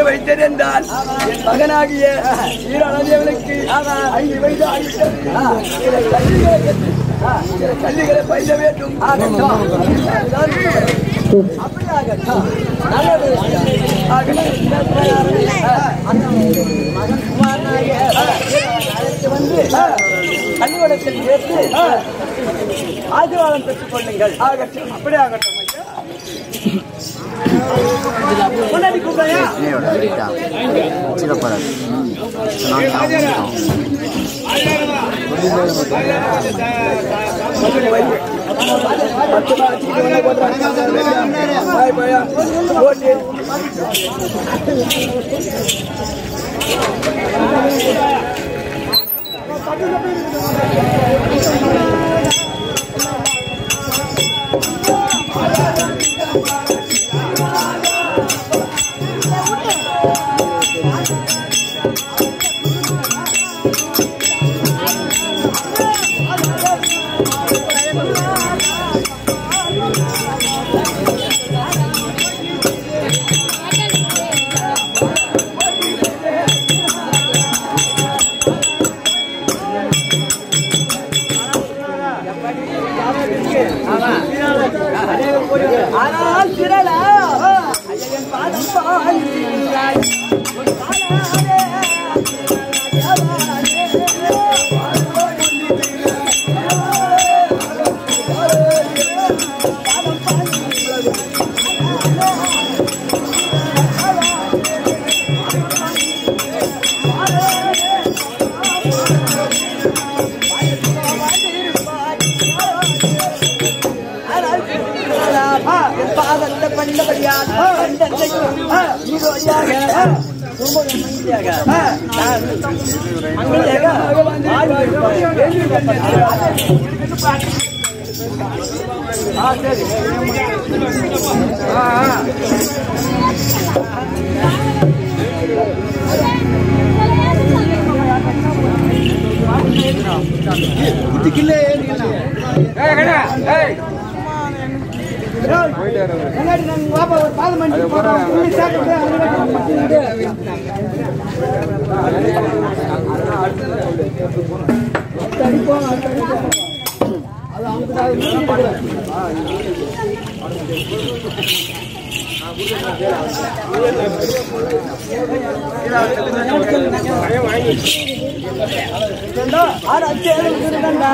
வைத்தது என்றால் என் மகனாகிய ஈராளதேவனுக்கு ஐந்து வயது ஆகிவிட்டது சில கல்விகளை கற்று, சில கல்விகளை பயில வேண்டும் அப்படியாகட்டும் நல்லது மகன் குமாரனாகிய அழைத்து வந்து பள்ளிக்கூடத்தில் சேர்த்து ஆசீர்வாதம் பெற்றுக் கொள்ளுங்கள் ஆகட்டும் அப்படி ஆகட்டும் ஐயா முன்னாடி கூப்பிடையா பத்து நாளைக்கு இவனை போட்டு பாய் பாயா போட்டு ஆனால் திரளா ஐயன் பாதம் பாய்கிறாய் உன் பாலாரே, ஆனால் திரளா, என் பாதத்தை பண்ணபடியால் கண்டத்தை இது வழியாக ரொம்ப மகிழ்ச்சியாக நான் மகிழ்ச்சியாக ஆ சரி ஆ ஆ முன்னாடி நாங்க வாப்பா ஒரு பாதம் பண்ணி போறோம் புள்ளி சாப்பிட்டு அங்க ஆறு அஞ்சு ஏழு இருக்குதுடா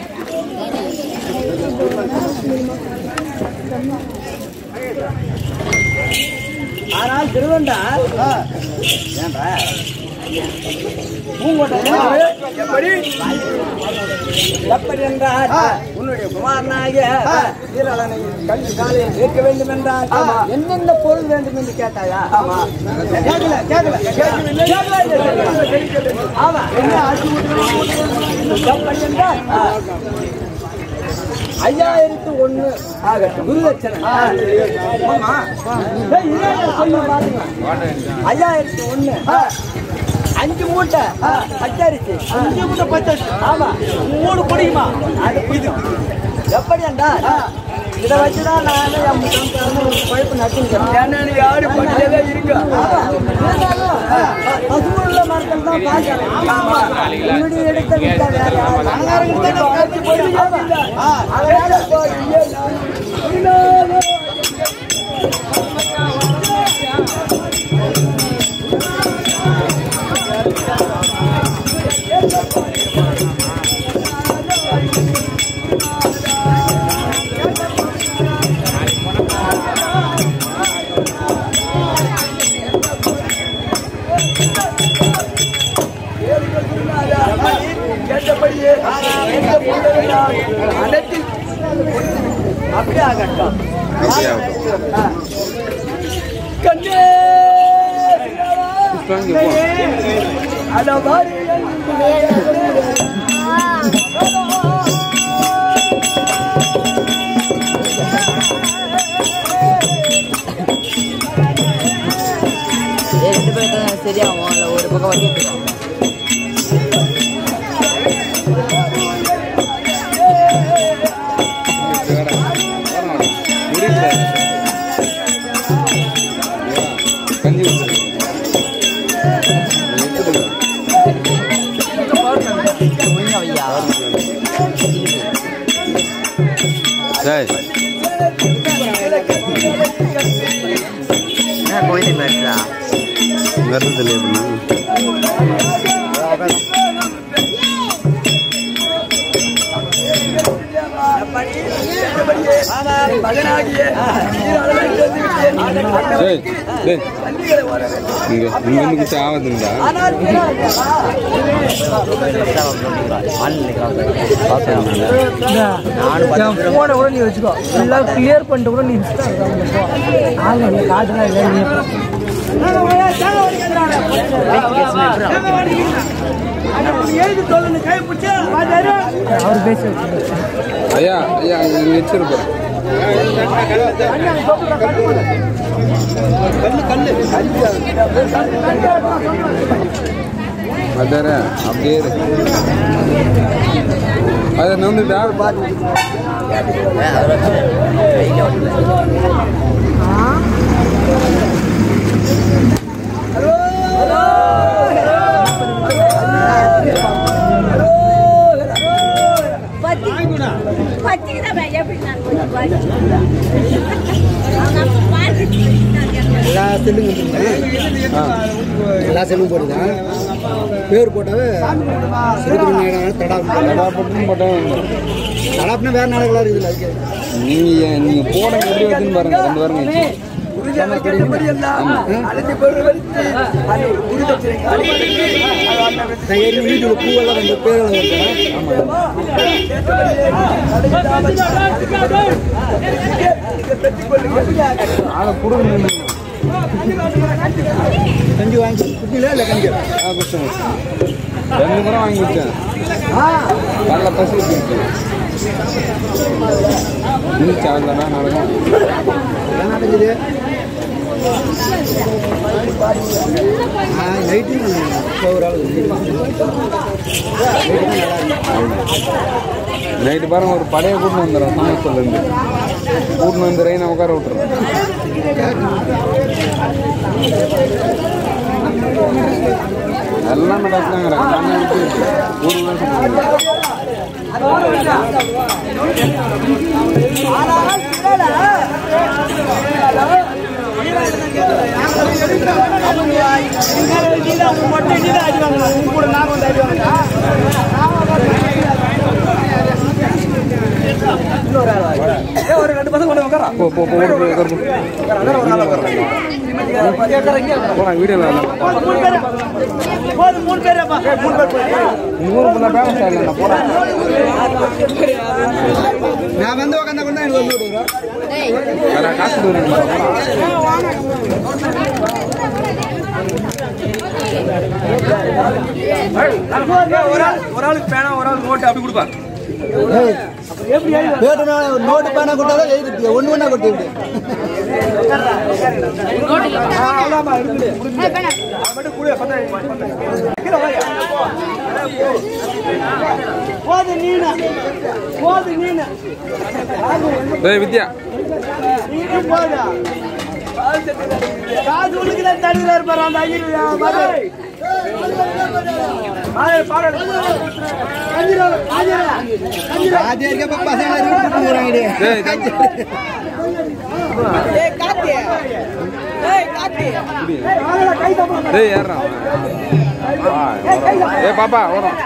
ஆனால் திருவண்டால் ஏன்றா பூங்கோட்டை எப்படி எப்படி என்றால் உன்னுடைய குமாரனாகிய வீரலனை கல்வி காலையில் சேர்க்க வேண்டும் என்றால் என்னென்ன பொருள் வேண்டும் என்று கேட்டாயா ஆமா கேட்கல கேட்கல கேட்கல கேட்கல. ஆமா என்ன ஆட்சி எப்படி என்றால் ஐயாயிரத்து ஒண்ணு ஆகட்டும் குருதட்சணை ஆமா ஏய், இதை சொல்லி பாருங்க ஐயாயிரத்து ஒண்ணு அஞ்சு மூட்டை பச்சரிசி அஞ்சு மூட்டை பச்சரிசி ஆமா மூணு குடிக்குமா அது இது எப்படி என்றால் இதை வச்சுதான் நான் என் முகம் ஒரு குழப்பு நட்டுங்கிறேன் ஏன்னா நீ யாரு பட்டியலே இருக்க பசுமுள்ள மரத்தில் தான் பார்க்கிறேன் உன்னுடைய எடுத்த விட்டா வேற யாரும் கேட்டபடியே எந்த பொருளெல்லாம் அனைத்து அப்படியே ஆகட்டும் கண்ணே அடவாரி ரெண்டு பேருக்கு தான் சரியாகும் இல்லை ஒரு பக்கம் வட்டிட்டு கஞ்சி டேய் என்ன குழந்தை மேட்ரா வருது இல்லையா பண்ணு மகனாகிய ஈராளனை டேய் டேய் பள்ளிகளை வர இங்க இங்க வந்து குச்சி ஆகுதுங்களா போன கூட நீ வச்சுக்கோ எல்லாம் கிளியர் பண்ணிட்டு கூட நீ ஆக நீ காட்டுலாம் இல்லை நீ அவர் பேச வச்சு ஐயா ஐயா இங்க வச்சிருப்பேன் அதார அப்படியே இரு. அதை நந்துட்டா பத்தி பத்திக்கிறவ எப்படி நான் கொஞ்சம் பாடி அவங்க பாட்டு எல்லா செல்லும் எல்லா செல்லும் போடுங்க பேர் போட்டாவே சிறுகுடி தடாப்பு தடாப்புனா வேற நாடகங்களா இருக்குது அதுக்கு நீங்க நீங்க போடுங்க எப்படி வருதுன்னு பாருங்க ரெண்டு பாருங்க வச்சு. அழைத்து கொண்டு வந்து அதை குருதட்சணை நான் ஏறி வீட்டுல பூவெல்லாம் வந்து பேரெல்லாம் வருது ஆளை கொடுங்க நின்னு. கஞ்சி வாங்கி குட்டியில இல்லை கஞ்சி ஆ குடிச்சேன் குடிச்சேன். ரெண்டு முறை வாங்கி குடிச்சேன் நல்ல பசி இருந்துச்சு இருந்துச்சு அவ்வளோதான் நடக்கும் என்ன நடக்குது நைட்டு ஒரு ஆள் நைட்டு பாருங்க ஒரு படையை கூட்டின்னு வந்துடுறோம் சமயத்துலேருந்து கூட்டின்னு வந்து ரெயினை உட்கார விட்டுறோம் எல்லாம் நடக்குறாங்க கண்ணை விட்டு ஊருலாம் சுற்றுறாங்க ஒரு ரெண்டு பசங்க கொண்டு உட்காரா போ போ போ ஒரு ஒரு போலாம் வீடியோவில் மூணு பேரப்பா மூணு பேர் ஊர் ஃபுல்லாக ஃபேமஸ் ஆகல போகிறேன் நான் வந்து உட்காந்தா கூட எனக்கு வந்து விடுறோம் வேற காசு தூரம் ஒரு ஆள் ஒரு ஆளுக்கு பேனா ஒரு ஆள் நோட்டு அப்படி கொடுப்பா பேட்டனா நோட்டு பேனா கொட்டாதான் எழுதி ஒன்று ஒன்றா கொட்டி விடு மட்டும் கூட போது நீனு போது நீனு ஏய் வித்யா நீனு போது காசு உனக்கு தடுக்கிற இருப்பாரு அந்த ஐயர் ஆதியா இருக்க பசங்க வீட்டுக்கு போகிறாங்க டேய் டேய் ஏறா ஏய் பாப்பா வரோம்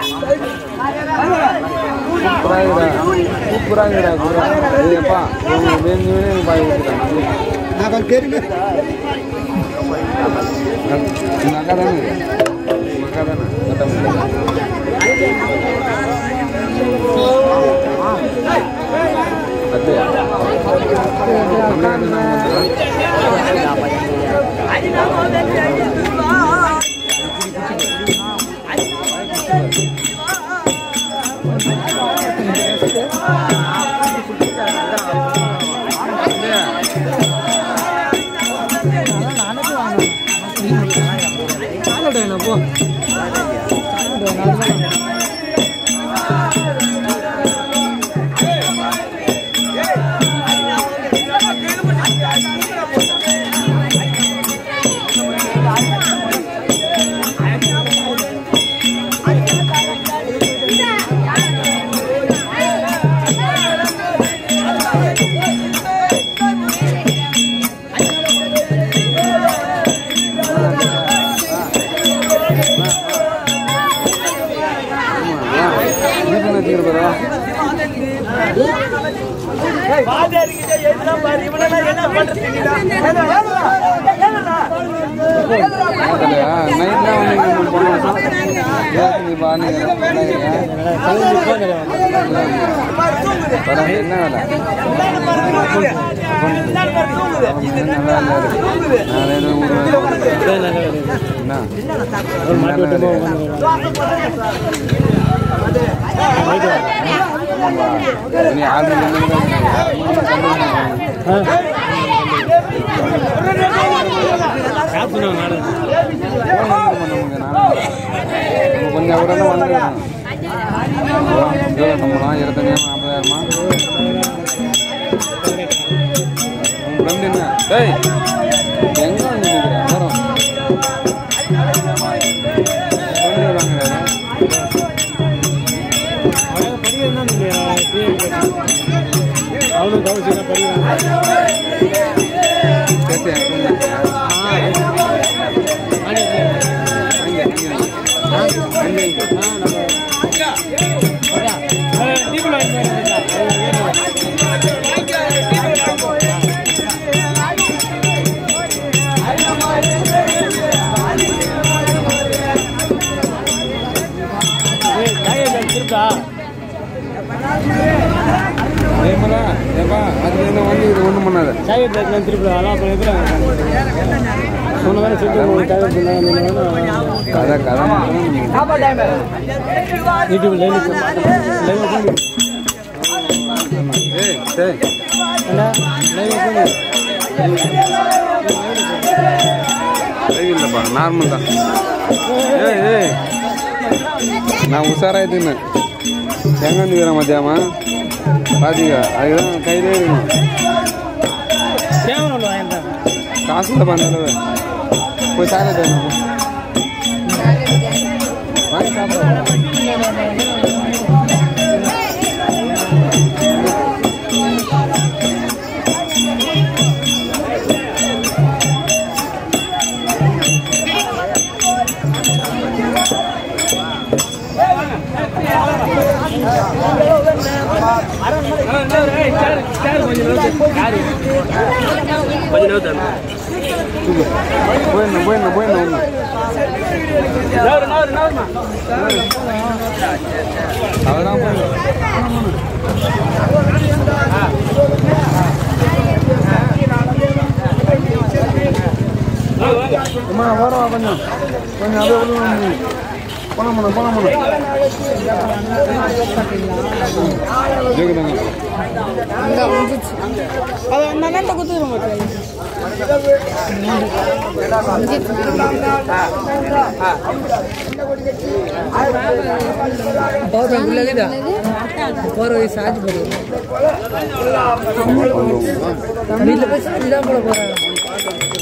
சூப்பராக சூப்பராக ஏப்பா வேணும் வேணும் பாய் கொடுத்துட்டாங்க நான் கொஞ்சம் தெரியுங்க உங்க அக்கா தானே உங்க அக்கா தானே கட்ட முடியாது அத்தையா ஆ வாத்தியார்கிட்ட எதுனா பாரு இவனெல்லாம் என்ன பண்றது நீடா? ஏன்னா, ஏன்னா, ஏன்னா, இல்லையா நைட்லாம் வந்து நம்ம போனோம் ஏன் பாருங்க வர என்ன வேலை நல்லா இல்லை நான் எதுவும் என்ன நீ ஆறு கொஞ்சம் உடனே வந்துடுறோம் சம்பளம் இருபத்தஞ்சாயிரம் நாற்பதாயிரமா உன் ஃப்ரெண்டு என்ன டேய் எங்கே வந்து நிற்கிறேன் வரோம் ஃப்ரெண்டு வாங்குறாரு அவனும் கவனிச்சு படிக்கிறான் சரி அங்கே அங்கே அங்கே ஏமாடா ஏப்பா அது என்ன வந்து இது ஒன்றும் பண்ணாத கதை கதை ஏய் சரி லைவ் இல்லைப்பா நார்மல் தான் ஏய் ஏய் நான் உஷாராயிட்டுன்னு எங்கே வந்துக்கிறேன் மத்தியாமா பாத்தீங்க அதுதான் கையிலே இருக்கணும் காசு இல்லை பண்ண போய் சாப்பிட தேவை வாங்கி சாப்பிட போயிடணும் போயிடணும் போயிடணும் ஒன்று அதெல்லாம் போயிடணும் அம்மா வரோம் கொஞ்சம் கொஞ்சம் அப்படியே விழுந்து பணம் பண்ண பணம் பண்ண ஜெகுதாங்க அது அந்த அண்ணன் குத்துக்கிறோம் போற வயசு ஆச்சு போடுவோம் வீட்டில் போய் சாஞ்சி தான் போட போறாங்க